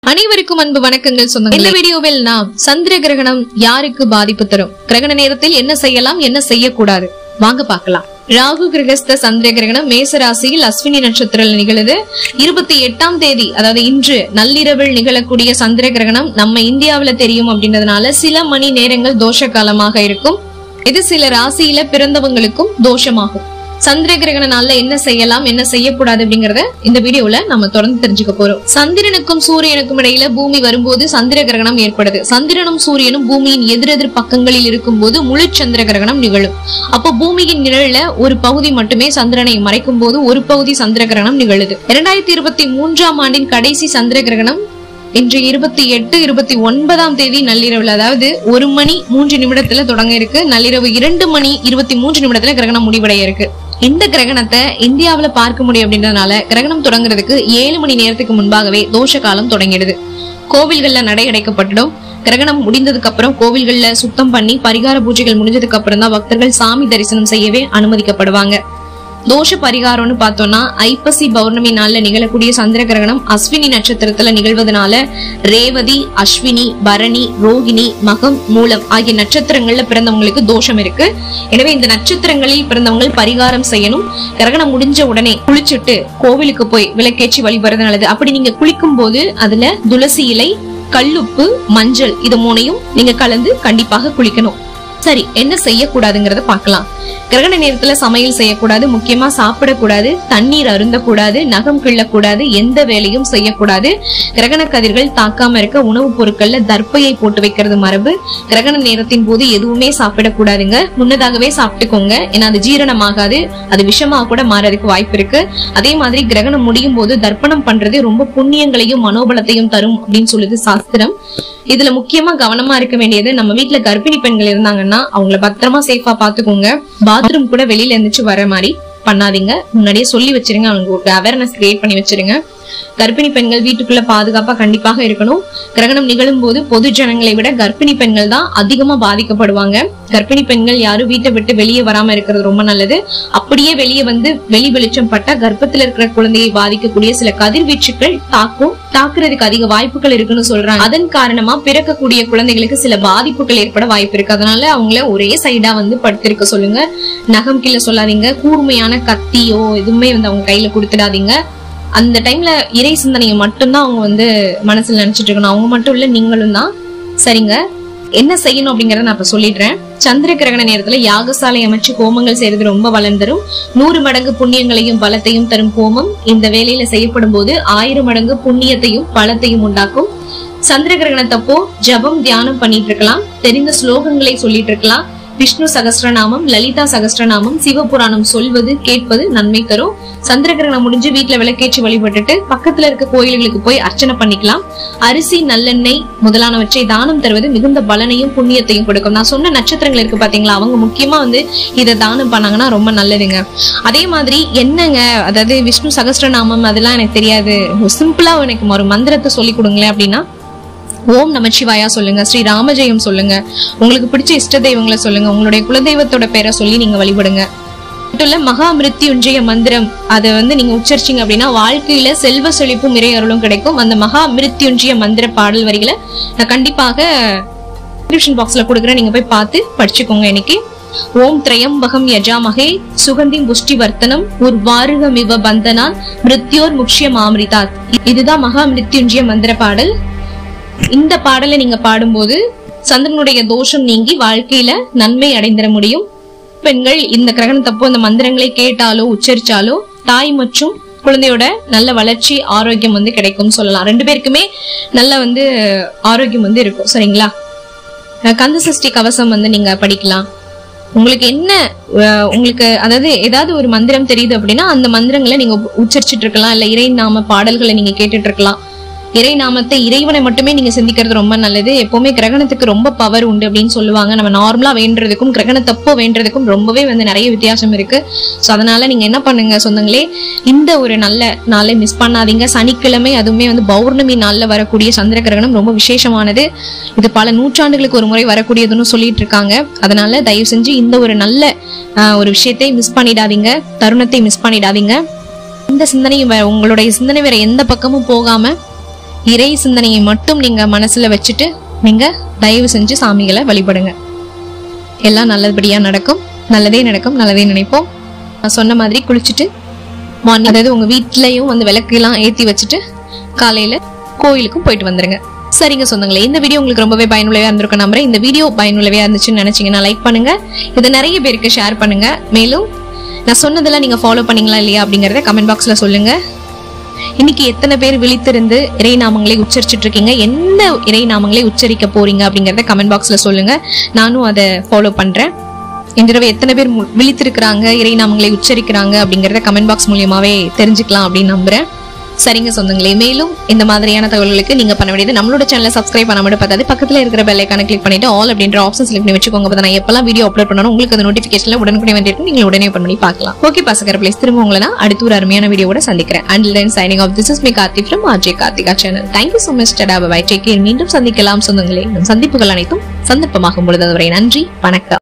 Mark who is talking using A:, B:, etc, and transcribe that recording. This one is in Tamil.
A: அனைவருக்கும் அன்பு வணக்கங்கள் சொந்தங்கள் இந்த வீடியோவில் நாம் சந்திர கிரகணம் யாருக்கு பாதிப்பு தரும் கிரகண நேரத்தில் என்ன செய்யலாம் என்ன செய்யக்கூடாது வாங்க பார்க்கலாம் ராகு கிரகஸ்த சந்திர கிரகணம் மேச ராசியில் அஸ்வினி நட்சத்திரம் நிகழுது இருபத்தி எட்டாம் தேதி அதாவது இன்று நள்ளிரவில் நிகழக்கூடிய சந்திர கிரகணம் நம்ம இந்தியாவுல தெரியும் அப்படின்றதுனால சில மணி நேரங்கள் தோஷ காலமாக இருக்கும் இது சில ராசியில பிறந்தவங்களுக்கும் தோஷமாகும் சந்திர கிரகண நாள்ல என்ன செய்யலாம் என்ன செய்யக்கூடாது அப்படிங்கறத இந்த வீடியோல நம்ம தொடர்ந்து தெரிஞ்சுக்க போறோம் சந்திரனுக்கும் சூரியனுக்கும் இடையில பூமி வரும்போது சந்திர கிரகணம் ஏற்படுது சந்திரனும் சூரியனும் பூமியின் எதிரெதிர் பக்கங்களில் இருக்கும்போது முழு சந்திர கிரகணம் நிகழும் அப்போ பூமியின் நிழல்ல ஒரு பகுதி மட்டுமே சந்திரனை மறைக்கும் போது ஒரு பகுதி சந்திர கிரகணம் நிகழுது இரண்டாயிரத்தி இருபத்தி மூன்றாம் ஆண்டின் கடைசி சந்திர கிரகணம் இன்று இருபத்தி எட்டு இருபத்தி ஒன்பதாம் தேதி நள்ளிரவுல அதாவது ஒரு மணி மூன்று நிமிடத்துல தொடங்க இருக்கு நள்ளிரவு இரண்டு மணி இருபத்தி மூன்று நிமிடத்துல கிரகணம் முடிவடைய இருக்கு இந்த கிரகணத்தை இந்தியாவுல பார்க்க முடியும் அப்படின்றதுனால கிரகணம் தொடங்குறதுக்கு ஏழு மணி நேரத்துக்கு முன்பாகவே தோஷ காலம் தொடங்கிடுது கோவில்கள்ல நடை அடைக்கப்பட்டுடும் கிரகணம் முடிந்ததுக்கு அப்புறம் கோவில்கள்ல சுத்தம் பண்ணி பரிகார பூஜைகள் முடிஞ்சதுக்கு அப்புறம் தான் பக்தர்கள் சாமி தரிசனம் செய்யவே அனுமதிக்கப்படுவாங்க தோஷ பரிகாரம்னு பார்த்தோம்னா ஐப்பசி பௌர்ணமி நாள்ல நிகழக்கூடிய சந்திர கிரகணம் அஸ்வினி நட்சத்திரத்துல நிகழ்வதனால ரேவதி அஸ்வினி பரணி ரோகிணி மகம் மூலம் ஆகிய நட்சத்திரங்கள்ல பிறந்தவங்களுக்கு தோஷம் இருக்கு எனவே இந்த நட்சத்திரங்களில் பிறந்தவங்க பரிகாரம் செய்யணும் கிரகணம் முடிஞ்ச உடனே குளிச்சுட்டு கோவிலுக்கு போய் விளக்கேற்றி வழிபடுறது நல்லது அப்படி நீங்க குளிக்கும் போது அதுல துளசி இலை கல்லுப்பு மஞ்சள் இது மூணையும் நீங்க கலந்து கண்டிப்பாக குளிக்கணும் சரி என்ன செய்யக்கூடாதுங்கிறத பார்க்கலாம் கிரகண நேரத்துல சமையல் செய்யக்கூடாது முக்கியமா சாப்பிடக்கூடாது தண்ணீர் அருந்தக்கூடாது நகம் கிள்ளக்கூடாது எந்த வேலையும் செய்யக்கூடாது கிரகண கதிர்கள் தாக்காம இருக்க உணவுப் பொருட்கள்ல தர்ப்பையை போட்டு வைக்கிறது மரபு கிரகண நேரத்தின் போது எதுவுமே சாப்பிடக்கூடாதுங்க முன்னதாகவே சாப்பிட்டுக்கோங்க ஏன்னா அது ஜீரணமாகாது அது விஷமா கூட மாறதுக்கு வாய்ப்பு இருக்கு அதே மாதிரி கிரகணம் முடியும் போது தர்ப்பணம் பண்றது ரொம்ப புண்ணியங்களையும் மனோபலத்தையும் தரும் அப்படின்னு சொல்லுது சாஸ்திரம் இதுல முக்கியமா கவனமா இருக்க வேண்டியது நம்ம வீட்ல கர்ப்பிணி பெண்கள் இருந்தாங்கன்னா அவங்கள பத்திரமா சேஃபா பாத்துக்கோங்க பாத்ரூம் கூட வெளியில இருந்துச்சு வர மாதிரி பண்ணாதீங்க முன்னாடியே சொல்லி வச்சிருங்க அவங்களுக்கு அவேர்னஸ் கிரியேட் பண்ணி வச்சிருங்க கர்ப்பிணி பெண்கள் வீட்டுக்குள்ள பாதுகாப்பா கண்டிப்பாக இருக்கணும் கிரகணம் நிகழும் போது பொது ஜனங்களை விட கர்ப்பிணி பெண்கள் தான் அதிகமா பாதிக்கப்படுவாங்க கர்ப்பிணி பெண்கள் யாரும் வீட்டை விட்டு வெளியே வராம இருக்கிறது ரொம்ப நல்லது அப்படியே வெளியே வந்து வெளி வெளிச்சம் பட்டா கர்ப்பத்துல இருக்கிற குழந்தையை பாதிக்கக்கூடிய சில கதிர்வீச்சுக்கள் தாக்கும் தாக்குறதுக்கு அதிக வாய்ப்புகள் இருக்குன்னு சொல்றாங்க அதன் காரணமா பிறக்கக்கூடிய குழந்தைகளுக்கு சில பாதிப்புகள் ஏற்பட வாய்ப்பு இருக்கு அதனால அவங்கள ஒரே சைடா வந்து படுத்திருக்க சொல்லுங்க நகம் கீழே சொல்லாதீங்க கூர்மையான கத்தியோ எதுவுமே வந்து அவங்க கையில கொடுத்துடாதீங்க அந்த டைம்ல இறை சிந்தனையை மட்டும்தான் அவங்க வந்து மனசுல நினைச்சிட்டு இருக்கணும் அவங்க மட்டும் இல்ல நீங்களும் தான் சரிங்க என்ன செய்யணும் அப்படிங்கறத நான் இப்ப சொல்லிடுறேன் சந்திர கிரகண நேரத்துல யாகசாலை அமைச்சு ஹோமங்கள் செய்யறது ரொம்ப வளம் தரும் நூறு மடங்கு புண்ணியங்களையும் பலத்தையும் தரும் ஹோமம் இந்த வேலையில செய்யப்படும் போது ஆயிரம் மடங்கு புண்ணியத்தையும் பலத்தையும் உண்டாக்கும் சந்திர கிரகணத்தப்போ ஜபம் தியானம் பண்ணிட்டு இருக்கலாம் தெரிந்த ஸ்லோகங்களை சொல்லிட்டு இருக்கலாம் விஷ்ணு சகஸ்ரநாமம் லலிதா சகஸ்ரநாமம் சிவபுராணம் சொல்வது கேட்பது நன்மை தரும் சந்திர கிரகணம் முடிஞ்சு வீட்டுல விளக்கேற்றி வழிபட்டுட்டு பக்கத்துல இருக்க கோயில்களுக்கு போய் அர்ச்சனை பண்ணிக்கலாம் அரிசி நல்லெண்ணெய் முதலானவற்றை தானம் தருவது மிகுந்த பலனையும் புண்ணியத்தையும் கொடுக்கும் நான் சொன்ன நட்சத்திரங்கள் இருக்கு பாத்தீங்களா அவங்க முக்கியமா வந்து இதை தானம் பண்ணாங்கன்னா ரொம்ப நல்லதுங்க அதே மாதிரி என்னங்க அதாவது விஷ்ணு சகஸ்ரநாமம் அதெல்லாம் எனக்கு தெரியாது சிம்பிளா எனக்கு ஒரு மந்திரத்தை சொல்லி கொடுங்களேன் அப்படின்னா ஓம் நமச்சிவாயா சொல்லுங்க ஸ்ரீ ராமஜெயம் சொல்லுங்க உங்களுக்கு பிடிச்ச இஷ்ட தெய்வங்களை சொல்லுங்க உங்களுடைய குலதெய்வத்தோட பேரை சொல்லி நீங்க வழிபடுங்க மட்டும் இல்ல மகா மிருத்யுஞ்சய மந்திரம் அதை வந்து நீங்க உச்சரிச்சீங்க அப்படின்னா வாழ்க்கையில செல்வ செழிப்பும் இறை அருளும் கிடைக்கும் அந்த மகா மிருத்யுஞ்சய மந்திர பாடல் வரிகளை நான் கண்டிப்பாக டிஸ்கிரிப்ஷன் பாக்ஸ்ல கொடுக்குறேன் நீங்க போய் பார்த்து படிச்சுக்கோங்க இன்னைக்கு ஓம் திரையம்பகம் யஜாமகே சுகந்திம் புஷ்டி வர்த்தனம் உர்வாருகமிவ பந்தனான் மிருத்யோர் முக்ஷிய மாமிரிதாத் இதுதான் மகா மிருத்யுஞ்சய மந்திர பாடல் இந்த பாடலை நீங்க பாடும்போது சந்திரனுடைய தோஷம் நீங்கி வாழ்க்கையில நன்மை அடைந்திட முடியும் பெண்கள் இந்த கிரகணத்தப்போ இந்த மந்திரங்களை கேட்டாலோ உச்சரிச்சாலோ தாய் மற்றும் குழந்தையோட நல்ல வளர்ச்சி ஆரோக்கியம் வந்து கிடைக்கும் சொல்லலாம் ரெண்டு பேருக்குமே நல்ல வந்து ஆரோக்கியம் வந்து இருக்கும் சரிங்களா அஹ் கந்த சஷ்டி கவசம் வந்து நீங்க படிக்கலாம் உங்களுக்கு என்ன அஹ் உங்களுக்கு அதாவது ஏதாவது ஒரு மந்திரம் தெரியுது அப்படின்னா அந்த மந்திரங்களை நீங்க உச்சரிச்சிட்டு இருக்கலாம் இல்ல இறை நாம பாடல்களை நீங்க கேட்டுட்டு இருக்கலாம் இறை நாமத்தை இறைவனை மட்டுமே நீங்க சிந்திக்கிறது ரொம்ப நல்லது எப்பவுமே கிரகணத்துக்கு ரொம்ப பவர் உண்டு அப்படின்னு சொல்லுவாங்க நம்ம நார்மலா வேண்டுறதுக்கும் கிரகணத்தப்போ வேண்டுறதுக்கும் ரொம்பவே வந்து நிறைய வித்தியாசம் இருக்கு ஸோ அதனால நீங்க என்ன பண்ணுங்க சொந்தங்களே இந்த ஒரு நல்ல நாளை மிஸ் பண்ணாதீங்க சனிக்கிழமை அதுவுமே வந்து பௌர்ணமி நாள்ல வரக்கூடிய சந்திர கிரகணம் ரொம்ப விசேஷமானது இது பல நூற்றாண்டுகளுக்கு ஒரு முறை வரக்கூடியதுன்னு சொல்லிட்டு இருக்காங்க அதனால தயவு செஞ்சு இந்த ஒரு நல்ல ஆஹ், ஒரு விஷயத்தை மிஸ் பண்ணிடாதீங்க தருணத்தை மிஸ் பண்ணிடாதீங்க இந்த சிந்தனையும் வேற- உங்களுடைய சிந்தனை வேற எந்த பக்கமும் போகாம இறை சிந்தனையை மட்டும் நீங்க மனசுல வச்சுட்டு நீங்க தயவு செஞ்சு சாமிகளை வழிபடுங்க எல்லாம் நல்லபடியா நடக்கும் நல்லதே நடக்கும் நல்லதே நினைப்போம் நான் சொன்ன மாதிரி குளிச்சுட்டு மார்னிங் அதாவது உங்க வீட்லயும் வந்து விளக்கு எல்லாம் ஏத்தி வச்சுட்டு காலையில கோயிலுக்கும் போயிட்டு வந்துருங்க சரிங்க சொந்தங்களே இந்த வீடியோ உங்களுக்கு ரொம்பவே பயனுள்ளவா இருந்திருக்கும் நம்புறேன் இந்த வீடியோ பயனுள்ளவா இருந்துச்சுன்னு நினைச்சீங்கன்னா லைக் பண்ணுங்க இதை நிறைய பேருக்கு ஷேர் பண்ணுங்க மேலும் நான் சொன்னதெல்லாம் நீங்க ஃபாலோ பண்ணீங்களா இல்லையா அப்படிங்கறத கமெண்ட் பாக்ஸ்ல சொல்லுங்க இன்னைக்கு எத்தனை பேர் விழித்திருந்து இறை நாமங்களை உச்சரிச்சுட்டு இருக்கீங்க என்ன இறை நாமங்களை உச்சரிக்க போறீங்க அப்படிங்கறத கமெண்ட் பாக்ஸ்ல சொல்லுங்க நானும் அதை ஃபாலோ பண்றேன் இந்த தடவை எத்தனை பேர் மு- விழித்திருக்கிறாங்க இறை நாமங்களை உச்சரிக்கிறாங்க அப்படிங்கறத கமெண்ட் பாக்ஸ் மூலியமாவே தெரிஞ்சுக்கலாம் அப்படின்னு நம்புறேன் சரிங்க சொந்தங்களே மேலும் இந்த மாதிரியான தகவல்களுக்கு நீங்க பண்ண வேண்டியது நம்மளோட சேனலை சப்ஸ்கிரைப் பண்ண மட்டும் பார்த்தாது பக்கத்துல இருக்கிற பெல் ஐக்கான கிளிக் பண்ணிட்டு ஆல் அப்படின்ற ஆப்ஷன் செலக்ட் பண்ணி வச்சுக்கோங்க அப்ப நான் எப்பெல்லாம் வீடியோ அப்லோட் பண்ணணும் உங்களுக்கு அந்த நோட்டிபிகேஷன்ல உடனுக்குடனே வந்துட்டு நீங்க உடனே open பண்ணி பார்க்கலாம் ஓகே பாசகர பிளேஸ் திரும்ப உங்களை நான் அடுத்த ஒரு அருமையான வீடியோட சந்திக்கிறேன் and then signing off this is me Karthi from RJ Karthika channel thank you so much tata bye take care மீண்டும் சந்திக்கலாம் சொந்தங்களே நம் சந்திப்புகள் அனைத்தும் சந்தர்ப்பமாகும் பொழுது அதுவரை நன்றி வணக்கம்